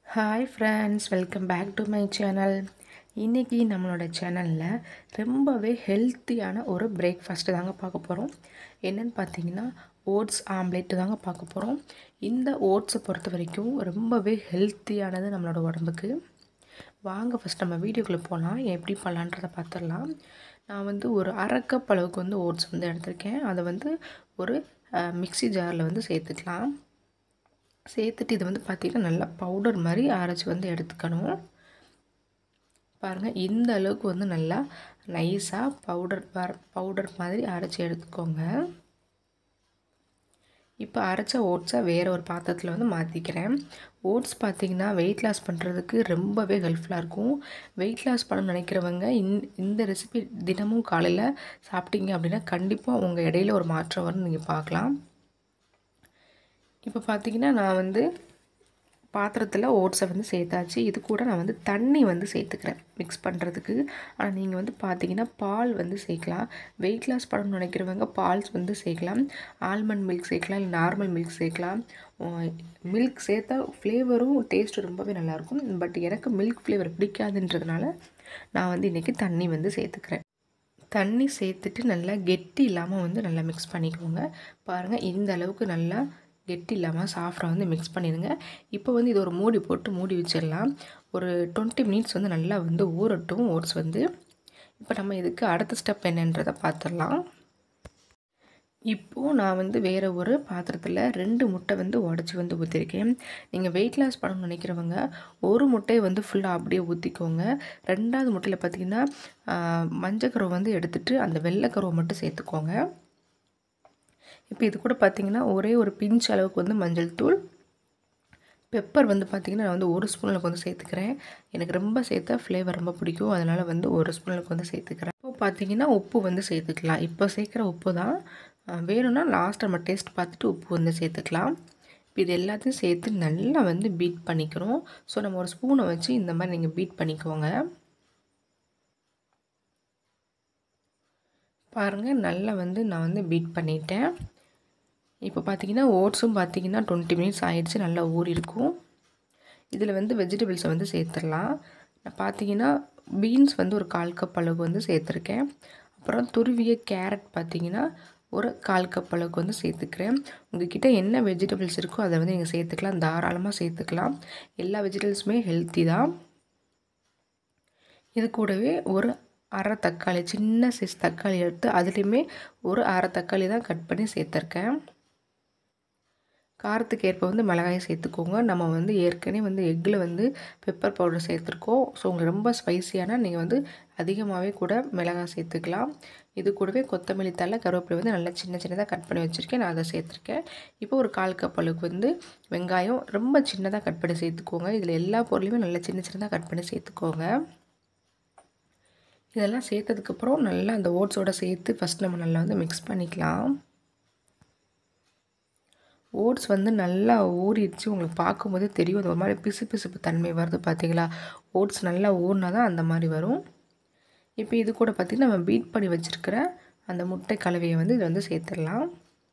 hi friends welcome back to my channel இன்றைக்கி நம்மளோட சேனலில் ரொம்பவே ஹெல்த்தியான ஒரு பிரேக்ஃபாஸ்ட்டு தாங்க பார்க்க போகிறோம் என்னென்னு பார்த்தீங்கன்னா ஓட்ஸ் ஆம்லேட்டு தாங்க பார்க்க போகிறோம் இந்த ஓட்ஸை பொறுத்த வரைக்கும் ரொம்பவே ஹெல்த்தியானது நம்மளோட உடம்புக்கு வாங்க ஃபஸ்ட் நம்ம வீடியோக்குள்ளே போகலாம் எப்படி பண்ணலான்றதை பார்த்துடலாம் நான் வந்து ஒரு அரை கப் அளவுக்கு வந்து ஓட்ஸ் வந்து எடுத்திருக்கேன் அதை வந்து ஒரு மிக்ஸி ஜாரில் வந்து சேர்த்துக்கலாம் சேர்த்துட்டு இது வந்து பார்த்திங்கன்னா நல்லா பவுடர் மாதிரி அரைச்சி வந்து எடுத்துக்கணும் பாருங்கள் இந்த அளவுக்கு வந்து நல்லா நைஸாக பவுடர் வர பவுடர் மாதிரி அரைச்சி எடுத்துக்கோங்க இப்போ அரைச்ச ஓட்ஸை வேறு ஒரு பாத்திரத்தில் வந்து மாற்றிக்கிறேன் ஓட்ஸ் பார்த்திங்கன்னா வெயிட் லாஸ் பண்ணுறதுக்கு ரொம்பவே ஹெல்ப்ஃபுல்லாக இருக்கும் வெயிட் லாஸ் பண்ணணும்னு நினைக்கிறவங்க இந் இந்த ரெசிபி தினமும் காலையில் சாப்பிட்டீங்க அப்படின்னா கண்டிப்பாக உங்கள் இடையில ஒரு மாற்றம் வரும்னு நீங்கள் பார்க்கலாம் இப்போ பார்த்தீங்கன்னா நான் வந்து பாத்திரத்தில் ஓட்ஸை வந்து சேர்த்தாச்சு இது கூட நான் வந்து தண்ணி வந்து சேர்த்துக்கிறேன் மிக்ஸ் பண்ணுறதுக்கு ஆனால் நீங்கள் வந்து பார்த்தீங்கன்னா பால் வந்து சேர்க்கலாம் வெயிட் லாஸ் பண்ணணும்னு நினைக்கிறவங்க பால்ஸ் வந்து சேர்க்கலாம் ஆல்மண்ட் மில்க் சேர்க்கலாம் இல்லை நார்மல் மில்க் சேர்க்கலாம் மில்க் சேர்த்தா ஃப்ளேவரும் டேஸ்ட்டும் ரொம்பவே நல்லாயிருக்கும் பட் எனக்கு மில்க் ஃப்ளேவர் பிடிக்காதுன்றதுனால நான் வந்து இன்றைக்கி தண்ணி வந்து சேர்த்துக்கிறேன் தண்ணி சேர்த்துட்டு நல்லா கெட்டி இல்லாமல் வந்து நல்லா மிக்ஸ் பண்ணிக்கோங்க பாருங்கள் இந்த அளவுக்கு நல்லா கெட்டி இல்லாமல் சாஃப்டாக வந்து மிக்ஸ் பண்ணிடுங்க இப்போ வந்து இது ஒரு மூடி போட்டு மூடி வச்சிடலாம் ஒரு டுவெண்ட்டி மினிட்ஸ் வந்து நல்லா வந்து ஊறட்டும் ஓட்ஸ் வந்து இப்போ நம்ம இதுக்கு அடுத்த ஸ்டெப் என்னன்றதை பார்த்துடலாம் இப்போது நான் வந்து வேறு ஒரு பாத்திரத்தில் ரெண்டு முட்டை வந்து உடச்சி வந்து ஊற்றிருக்கேன் நீங்கள் வெயிட் லாஸ் பண்ணணும்னு நினைக்கிறவங்க ஒரு முட்டையை வந்து ஃபுல்லாக அப்படியே ஊற்றிக்கோங்க ரெண்டாவது முட்டையில் பார்த்திங்கன்னா மஞ்சக்கருவை வந்து எடுத்துகிட்டு அந்த வெள்ளைக்கருவை மட்டும் சேர்த்துக்கோங்க இப்போ இது கூட பார்த்திங்கன்னா ஒரே ஒரு பிஞ்ச் அளவுக்கு வந்து மஞ்சள் தூள் பெப்பர் வந்து பார்த்திங்கன்னா நான் வந்து ஒரு ஸ்பூனுக்கு வந்து சேர்த்துக்கிறேன் எனக்கு ரொம்ப சேர்த்தா ஃப்ளேவர் ரொம்ப பிடிக்கும் அதனால் வந்து ஒரு ஸ்பூனுக்கு வந்து சேர்த்துக்கிறேன் இப்போ பார்த்திங்கன்னா உப்பு வந்து சேர்த்துக்கலாம் இப்போ சேர்க்குற உப்பு தான் வேணும்னா லாஸ்ட் நம்ம டேஸ்ட் பார்த்துட்டு உப்பு வந்து சேர்த்துக்கலாம் இப்போ இது எல்லாத்தையும் சேர்த்து நல்லா வந்து பீட் பண்ணிக்கிறோம் ஸோ நம்ம ஒரு ஸ்பூனை வச்சு இந்த மாதிரி நீங்கள் பீட் பண்ணிக்கோங்க பாருங்கள் நல்லா வந்து நான் வந்து பீட் பண்ணிட்டேன் இப்போ பார்த்தீங்கன்னா ஓட்ஸும் பார்த்தீங்கன்னா டுவெண்ட்டி மினிட்ஸ் ஆகிடுச்சு நல்லா ஊறி இருக்கும் இதில் வந்து வெஜிடபிள்ஸை வந்து சேர்த்துடலாம் நான் பார்த்தீங்கன்னா பீன்ஸ் வந்து ஒரு கால் கப் அளவுக்கு வந்து சேர்த்துருக்கேன் அப்புறம் துருவிய கேரட் பார்த்தீங்கன்னா ஒரு கால் கப் அளவுக்கு வந்து சேர்த்துக்கிறேன் உங்ககிட்ட என்ன வெஜிடபிள்ஸ் இருக்கோ அதை வந்து நீங்கள் சேர்த்துக்கலாம் தாராளமாக சேர்த்துக்கலாம் எல்லா வெஜிடபிள்ஸுமே ஹெல்த்தி தான் இது கூடவே ஒரு அரை தக்காளி சின்ன சைஸ் தக்காளி எடுத்து அதுலேயுமே ஒரு அரை தக்காளி தான் கட் பண்ணி சேர்த்துருக்கேன் காரத்துக்கு ஏற்ப வந்து மிளகாயை சேர்த்துக்கோங்க நம்ம வந்து ஏற்கனவே வந்து எக்கில் வந்து பெப்பர் பவுடர் சேர்த்துருக்கோம் ஸோ உங்களுக்கு ரொம்ப ஸ்பைசியான நீங்கள் வந்து அதிகமாகவே கூட மிளகாய் சேர்த்துக்கலாம் இது கூடவே கொத்தமல்லி தலை கருவேப்பிலை வந்து நல்லா சின்ன சின்னதாக கட் பண்ணி வச்சுருக்கேன் நான் அதை சேர்த்துருக்கேன் இப்போ ஒரு கால் கப் அளவுக்கு வந்து வெங்காயம் ரொம்ப சின்னதாக கட் பண்ணி சேர்த்துக்கோங்க இதில் எல்லா பொருளையுமே நல்லா சின்ன சின்னதாக கட் பண்ணி சேர்த்துக்கோங்க இதெல்லாம் சேர்த்ததுக்கப்புறம் நல்லா அந்த ஓட்ஸோடு சேர்த்து ஃபஸ்ட் நம்ம நல்லா வந்து மிக்ஸ் பண்ணிக்கலாம் ஓட்ஸ் வந்து நல்லா ஊறிடுச்சு உங்களுக்கு பார்க்கும்போதே தெரியும் அது ஒரு மாதிரி பிசு பிசுப்பு தன்மை வருது பார்த்தீங்களா ஓட்ஸ் நல்லா ஊறினா தான் அந்த மாதிரி வரும் இப்போ இது கூட பார்த்திங்கன்னா நம்ம பீட் பண்ணி வச்சுருக்கிற அந்த முட்டை கலவையை வந்து இதில் வந்து சேர்த்துடலாம்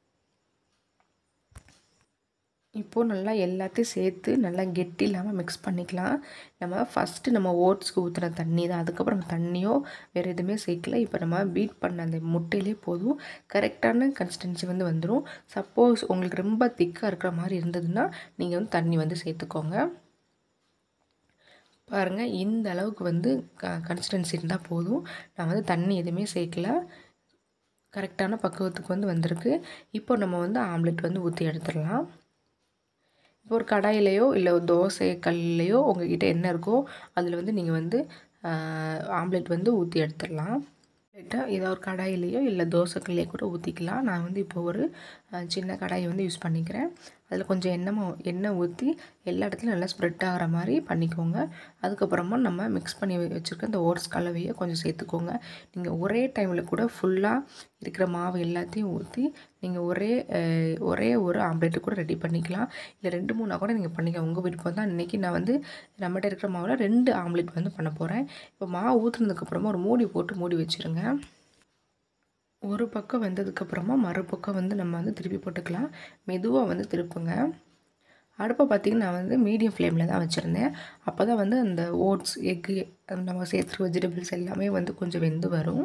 இப்போது நல்லா எல்லாத்தையும் சேர்த்து நல்லா கெட்டி இல்லாமல் மிக்ஸ் பண்ணிக்கலாம் நம்ம ஃபஸ்ட்டு நம்ம ஓட்ஸ்க்கு ஊற்றுன தண்ணி தான் அதுக்கப்புறம் நம்ம தண்ணியோ வேறு எதுவுமே சேர்க்கல இப்போ நம்ம பீட் பண்ண அந்த முட்டையிலே போதும் கரெக்டான கன்சிஸ்டன்சி வந்து வந்துடும் சப்போஸ் உங்களுக்கு ரொம்ப திக்காக இருக்கிற மாதிரி இருந்ததுன்னா நீங்கள் வந்து தண்ணி வந்து சேர்த்துக்கோங்க பாருங்கள் இந்த அளவுக்கு வந்து க கன்சிஸ்டன்சி இருந்தால் போதும் நான் வந்து தண்ணி எதுவுமே சேர்க்கல கரெக்டான பக்குவத்துக்கு வந்து வந்திருக்கு இப்போ நம்ம வந்து ஆம்லெட் வந்து ஊற்றி எடுத்துடலாம் இப்போ ஒரு கடாயிலையோ இல்லை தோசை கல்லையோ உங்ககிட்ட என்ன இருக்கோ அதில் வந்து நீங்கள் வந்து ஆம்லெட் வந்து ஊற்றி எடுத்துடலாம் லைட்டாக ஏதோ ஒரு கடாயிலையோ இல்லை தோசைக்கல்லையோ கூட ஊற்றிக்கலாம் நான் வந்து இப்போ ஒரு சின்ன கடாயை வந்து யூஸ் பண்ணிக்கிறேன் அதில் கொஞ்சம் எண்ணெய் எண்ணெய் ஊற்றி எல்லா இடத்துலையும் நல்லா ஸ்ப்ரெட் ஆகிற மாதிரி பண்ணிக்கோங்க அதுக்கப்புறமா நம்ம மிக்ஸ் பண்ணி வச்சுருக்க இந்த ஓட்ஸ் கலவையை கொஞ்சம் சேர்த்துக்கோங்க நீங்கள் ஒரே டைமில் கூட ஃபுல்லாக இருக்கிற மாவு எல்லாத்தையும் ஊற்றி நீங்கள் ஒரே ஒரே ஒரு ஆம்லேட்டு கூட ரெடி பண்ணிக்கலாம் இல்லை ரெண்டு மூணாக கூட நீங்கள் பண்ணிக்கலாம் உங்கள் விருப்பம் தான் இன்றைக்கி நான் வந்து நம்மகிட்ட இருக்கிற மாவில் ரெண்டு ஆம்லேட் வந்து பண்ண போகிறேன் இப்போ மாவு ஊற்றுனதுக்கப்புறமா ஒரு மூடி போட்டு மூடி வச்சுருங்க ஒரு பக்கம் வெந்ததுக்கப்புறமா மறுபக்கம் வந்து நம்ம வந்து திருப்பி போட்டுக்கலாம் மெதுவாக வந்து திருப்புங்க அடுப்பை பார்த்திங்கன்னா நான் வந்து மீடியம் ஃப்ளேமில் தான் வச்சுருந்தேன் அப்போ தான் வந்து அந்த ஓட்ஸ் எக்கு நம்ம சேர்த்துருக்க வெஜிடபிள்ஸ் எல்லாமே வந்து கொஞ்சம் வெந்து வரும்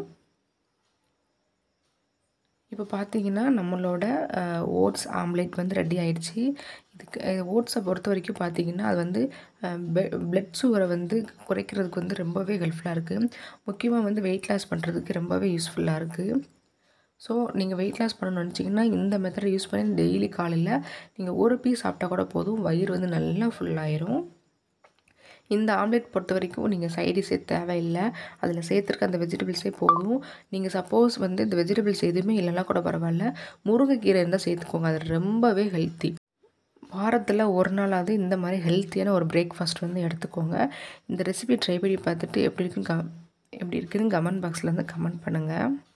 இப்போ பார்த்தீங்கன்னா நம்மளோட ஓட்ஸ் ஆம்லேட் வந்து ரெடி ஆயிடுச்சு இதுக்கு ஓட்ஸை பொறுத்த வரைக்கும் பார்த்தீங்கன்னா அது வந்து பிளட் சுகரை வந்து குறைக்கிறதுக்கு வந்து ரொம்பவே ஹெல்ப்ஃபுல்லாக இருக்குது முக்கியமாக வந்து வெயிட் லாஸ் பண்ணுறதுக்கு ரொம்பவே யூஸ்ஃபுல்லாக இருக்குது ஸோ நீங்கள் வெயிட் லாஸ் பண்ணணும்னு நினச்சிங்கன்னா இந்த மெத்தடை யூஸ் பண்ணி டெய்லி காலையில் நீங்கள் ஒரு பீஸ் சாப்பிட்டா கூட போதும் வயிறு வந்து நல்லா ஃபுல்லாயிரும் இந்த ஆம்லேட் பொறுத்த வரைக்கும் நீங்கள் சைடிஷே தேவையில்லை அதில் சேர்த்துருக்க அந்த வெஜிடபிள்ஸே போதும் நீங்கள் சப்போஸ் வந்து இந்த வெஜிடபிள்ஸ் எதுவுமே இல்லைன்னா கூட பரவாயில்ல முருங்கைக்கீரை இருந்தால் சேர்த்துக்கோங்க அது ரொம்பவே ஹெல்த்தி வாரத்தில் ஒரு நாளாவது இந்த மாதிரி ஹெல்த்தியான ஒரு பிரேக்ஃபாஸ்ட் வந்து எடுத்துக்கோங்க இந்த ரெசிபி ட்ரை பண்ணி பார்த்துட்டு எப்படி இருக்குன்னு க எப்படி இருக்குன்னு கமெண்ட் பாக்ஸில் வந்து கமெண்ட் பண்ணுங்கள்